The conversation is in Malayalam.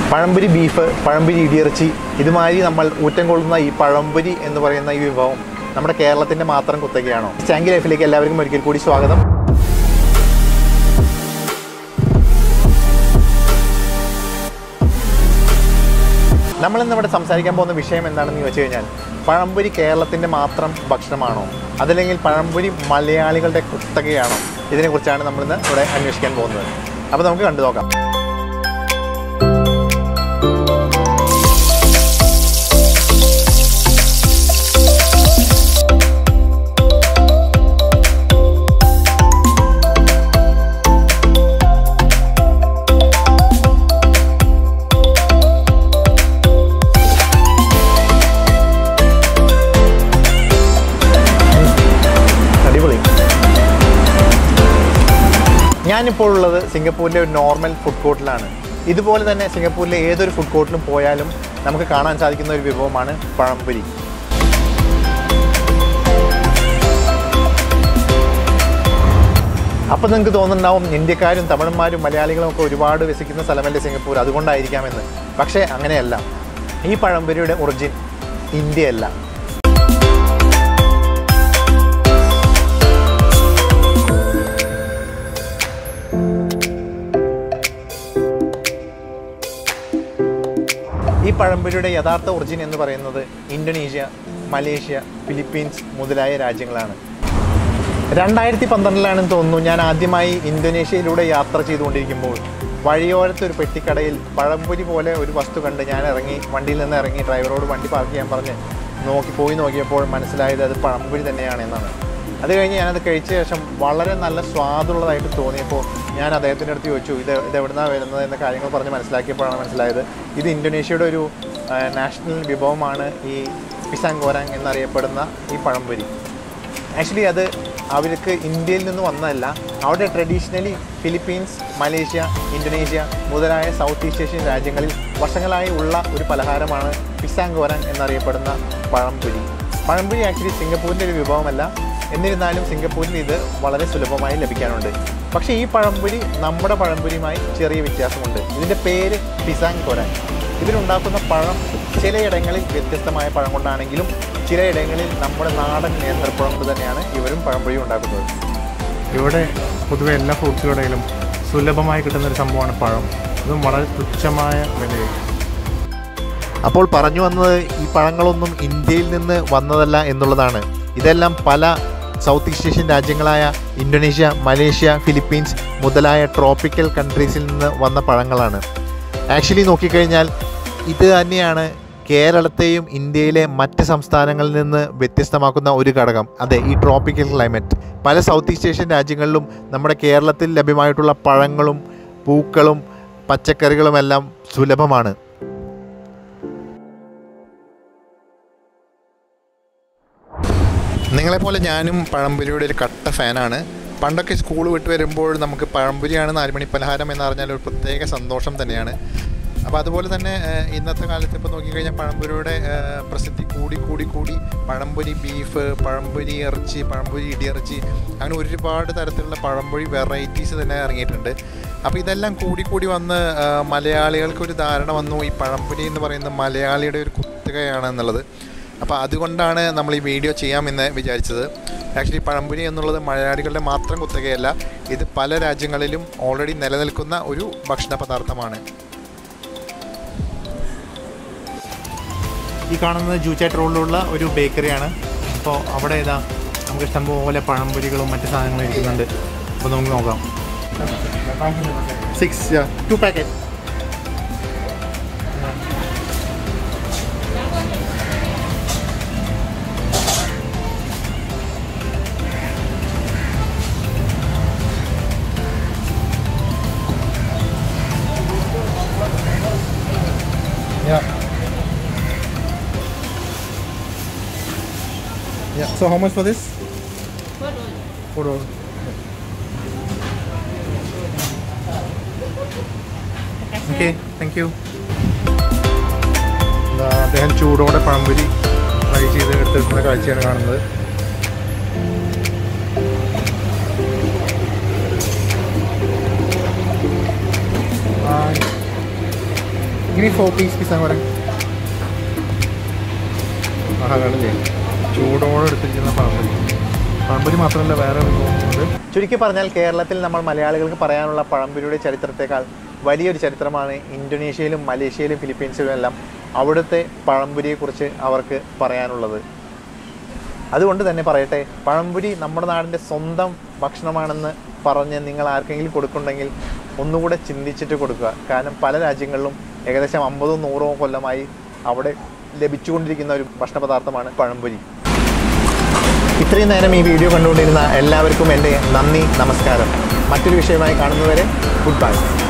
പഴംപൊരി ബീഫ് പഴംപൊരി ഇടിയിറച്ചി ഇതുമാതിരി നമ്മൾ ഊറ്റം കൊള്ളുന്ന ഈ പഴംപൊരി എന്ന് പറയുന്ന ഈ വിഭവം നമ്മുടെ കേരളത്തിൻ്റെ മാത്രം കുത്തകയാണോ സ്റ്റാങ്കി ലൈഫിലേക്ക് എല്ലാവർക്കും ഒരിക്കൽ കൂടി സ്വാഗതം നമ്മളിന്ന് ഇവിടെ സംസാരിക്കാൻ പോകുന്ന വിഷയം എന്താണെന്ന് ചോദിച്ചു കഴിഞ്ഞാൽ പഴംപൊരി കേരളത്തിൻ്റെ മാത്രം ഭക്ഷണമാണോ അതല്ലെങ്കിൽ പഴംപൊരി മലയാളികളുടെ കുത്തകയാണോ ഇതിനെക്കുറിച്ചാണ് നമ്മളിന്ന് ഇവിടെ അന്വേഷിക്കാൻ പോകുന്നത് അപ്പോൾ നമുക്ക് കണ്ടു നോക്കാം അടിപൊളി ഞാനിപ്പോൾ ഉള്ളത് സിംഗപ്പൂരിലെ ഒരു നോർമൽ ഫുഡ് കോർട്ടിലാണ് ഇതുപോലെ തന്നെ സിംഗപ്പൂരിലെ ഏതൊരു ഫുഡ് കോർട്ടിലും പോയാലും നമുക്ക് കാണാൻ സാധിക്കുന്ന ഒരു വിഭവമാണ് പഴംപൊരി അപ്പം നിങ്ങൾക്ക് തോന്നുന്നുണ്ടാവും ഇന്ത്യക്കാരും തമിഴന്മാരും മലയാളികളും ഒക്കെ ഒരുപാട് വസിക്കുന്ന സ്ഥലമല്ലേ സിംഗപ്പൂർ അതുകൊണ്ടായിരിക്കാമെന്ന് പക്ഷേ അങ്ങനെയല്ല ഈ പഴംപൊരിയുടെ ഒറിജിൻ ഇന്ത്യയല്ല ഈ പഴംപൊരിയുടെ യഥാർത്ഥ ഒറിജിൻ എന്ന് പറയുന്നത് ഇന്തോനേഷ്യ മലേഷ്യ ഫിലിപ്പീൻസ് മുതലായ രാജ്യങ്ങളാണ് രണ്ടായിരത്തി പന്ത്രണ്ടിലാണെന്ന് തോന്നുന്നു ഞാൻ ആദ്യമായി ഇന്തോനേഷ്യയിലൂടെ യാത്ര ചെയ്തുകൊണ്ടിരിക്കുമ്പോൾ വഴിയോരത്ത് ഒരു പെട്ടിക്കടയിൽ പഴംപൊരി പോലെ ഒരു വസ്തു കണ്ട് ഞാൻ ഇറങ്ങി വണ്ടിയിൽ നിന്ന് ഇറങ്ങി ഡ്രൈവറോട് വണ്ടി പാർക്ക് ചെയ്യാൻ പറഞ്ഞ് നോക്കി പോയി നോക്കിയപ്പോൾ മനസ്സിലായത് അത് പഴംപൊരി തന്നെയാണ് എന്നാണ് അത് കഴിഞ്ഞ് ഞാനത് കഴിച്ച ശേഷം വളരെ നല്ല സ്വാദുള്ളതായിട്ട് തോന്നിയപ്പോൾ ഞാൻ അദ്ദേഹത്തിൻ്റെ അടുത്ത് ചോദിച്ചു ഇത് ഇത് എവിടുന്നാണ് വരുന്നത് എന്ന കാര്യങ്ങൾ പറഞ്ഞ് മനസ്സിലാക്കിയപ്പോഴാണ് മനസ്സിലായത് ഇത് ഇന്തോനേഷ്യയുടെ ഒരു നാഷണൽ വിഭവമാണ് ഈ പിസാങ്കോരാങ് എന്നറിയപ്പെടുന്ന ഈ പഴംപൊരി ആക്ച്വലി അത് അവർക്ക് ഇന്ത്യയിൽ നിന്ന് വന്നതല്ല അവിടെ ട്രഡീഷണലി ഫിലിപ്പീൻസ് മലേഷ്യ ഇന്തോനേഷ്യ മുതലായ സൗത്ത് ഈസ്റ്റ് ഏഷ്യൻ രാജ്യങ്ങളിൽ വർഷങ്ങളായി ഉള്ള ഒരു പലഹാരമാണ് പിസാങ്കോരാങ് എന്നറിയപ്പെടുന്ന പഴംപൊരി പഴംപൊരി ആക്ച്വലി സിംഗപ്പൂരിൻ്റെ ഒരു വിഭവമല്ല എന്നിരുന്നാലും സിംഗപ്പൂരിൽ ഇത് വളരെ സുലഭമായി ലഭിക്കാനുണ്ട് പക്ഷേ ഈ പഴംപൊരി നമ്മുടെ പഴംപൊരിയുമായി ചെറിയ വ്യത്യാസമുണ്ട് ഇതിൻ്റെ പേര് പിസാങ് കൊരാൻ ഇതിലുണ്ടാക്കുന്ന പഴം ചിലയിടങ്ങളിൽ വ്യത്യസ്തമായ പഴം കൊണ്ടാണെങ്കിലും ചിലയിടങ്ങളിൽ നമ്മുടെ നാടൻ നേന്ത്രപ്പഴം കൊണ്ട് തന്നെയാണ് ഇവരും പഴംപൊരി ഉണ്ടാക്കുന്നത് ഇവിടെ പൊതുവെ എല്ലാ ഫ്രൂട്ട്സ് കടയിലും സുലഭമായി കിട്ടുന്ന ഒരു സംഭവമാണ് പഴം അതും വളരെ തുച്ഛമായ വിലയിൽ അപ്പോൾ പറഞ്ഞു വന്നത് ഈ പഴങ്ങളൊന്നും ഇന്ത്യയിൽ നിന്ന് വന്നതല്ല എന്നുള്ളതാണ് ഇതെല്ലാം പല സൗത്ത് ഈസ്റ്റ് ഏഷ്യൻ രാജ്യങ്ങളായ ഇന്തോനേഷ്യ മലേഷ്യ ഫിലിപ്പീൻസ് മുതലായ ട്രോപ്പിക്കൽ കൺട്രീസിൽ നിന്ന് വന്ന പഴങ്ങളാണ് ആക്ച്വലി നോക്കിക്കഴിഞ്ഞാൽ ഇത് തന്നെയാണ് കേരളത്തെയും ഇന്ത്യയിലെ മറ്റ് സംസ്ഥാനങ്ങളിൽ നിന്ന് വ്യത്യസ്തമാക്കുന്ന ഒരു ഘടകം അതെ ഈ ട്രോപ്പിക്കൽ ക്ലൈമറ്റ് പല സൗത്ത് ഈസ്റ്റ് ഏഷ്യൻ രാജ്യങ്ങളിലും നമ്മുടെ കേരളത്തിൽ ലഭ്യമായിട്ടുള്ള പഴങ്ങളും പൂക്കളും പച്ചക്കറികളുമെല്ലാം സുലഭമാണ് നിങ്ങളെപ്പോലെ ഞാനും പഴംപൊരിയുടെ ഒരു കട്ട ഫാനാണ് പണ്ടൊക്കെ സ്കൂൾ വിട്ട് വരുമ്പോൾ നമുക്ക് പഴംപൊരിയാണ് നാലുമണി പലഹാരം എന്ന് പറഞ്ഞാൽ ഒരു പ്രത്യേക സന്തോഷം തന്നെയാണ് അപ്പോൾ അതുപോലെ തന്നെ ഏഹ്, ഇന്നത്തെ കാലത്ത് ഇപ്പോൾ നോക്കിക്കഴിഞ്ഞാൽ പഴംപൊരിയുടെ ഏഹ്, പ്രസിദ്ധി കൂടി കൂടി കൂടി പഴംപൊരി ബീഫ് പഴംപൊരി ഇറച്ചി പഴംപൊരി ഇടിയിറച്ചി അങ്ങനെ ഒരുപാട് തരത്തിലുള്ള പഴംപൊരി വെറൈറ്റീസ് തന്നെ ഇറങ്ങിയിട്ടുണ്ട് അപ്പോൾ ഇതെല്ലാം കൂടി കൂടി വന്ന് ഏഹ്, മലയാളികൾക്ക് ഒരു ധാരണ വന്നു ഈ പഴംപൊരി എന്ന് പറയുന്നത് മലയാളിയുടെ ഒരു കുത്തകയാണ് എന്നുള്ളത് അപ്പോൾ അതുകൊണ്ടാണ് നമ്മൾ ഈ വീഡിയോ ചെയ്യാമെന്ന് വിചാരിച്ചത് ആക്ച്വലി പഴംപൊരി എന്നുള്ളത് മലയാളികളുടെ മാത്രം കുത്തകയല്ല ഇത് പല രാജ്യങ്ങളിലും ഓൾറെഡി നിലനിൽക്കുന്ന ഒരു ഭക്ഷണ പദാർത്ഥമാണ് ഈ കാണുന്നത് ജൂച്ചാറ്റ് റോഡിലുള്ള ഒരു ബേക്കറിയാണ് അപ്പോൾ അവിടെ ഇതാ നമുക്ക് ഇഷ്ടംപോലെ പഴംപൊരികളും മറ്റു സാധനങ്ങളും ഇരിക്കുന്നുണ്ട് അപ്പോൾ നമുക്ക് നോക്കാം six two packet Yeah. So how much for this? Four dollars. Okay, thank you. എന്താ അദ്ദേഹം ചൂടോടെ പഴംപൊരി ഫ്രൈ ചെയ്ത് എടുത്തിട്ടുള്ള കാഴ്ചയാണ് കാണുന്നത് ഇനി ഫോർ പീസ് പിസ്സ കൂടെ ആഹാ കണ്ടില്ലേ ചൂടോടെ എടുത്തിരിക്കുന്ന പഴംപൊരി പഴംപൊരി മാത്രമല്ല വേറെ വിഭവങ്ങളുണ്ട് ചുരുക്കി പറഞ്ഞാൽ കേരളത്തിൽ നമ്മൾ മലയാളികൾക്ക് പറയാനുള്ള പഴംപൊരിയുടെ ചരിത്രത്തെക്കാൾ വലിയൊരു ചരിത്രമാണ് ഇന്തോനേഷ്യയിലും മലേഷ്യയിലും ഫിലിപ്പീൻസിലും എല്ലാം അവിടുത്തെ പഴംപൊരിയെക്കുറിച്ച് അവർക്ക് പറയാനുള്ളത് അതുകൊണ്ട് തന്നെ പറയട്ടെ പഴംപൊരി നമ്മുടെ നാടിൻ്റെ സ്വന്തം ഭക്ഷണമാണെന്ന് പറഞ്ഞ് നിങ്ങൾ ആർക്കെങ്കിലും കൊടുക്കുന്നുണ്ടെങ്കിൽ ഒന്നുകൂടെ ചിന്തിച്ചിട്ട് കൊടുക്കുക കാരണം പല രാജ്യങ്ങളിലും ഏകദേശം അമ്പതോ നൂറോ കൊല്ലമായി അവിടെ ലഭിച്ചുകൊണ്ടിരിക്കുന്ന ഒരു ഭക്ഷണ പദാർത്ഥമാണ് പഴംപൊരി ഇത്രയും നേരം ഈ വീഡിയോ കണ്ടുകൊണ്ടിരുന്ന എല്ലാവർക്കും എൻ്റെ നന്ദി നമസ്കാരം മറ്റൊരു വിഷയമായി കാണുന്നവരെ ഗുഡ് ബൈ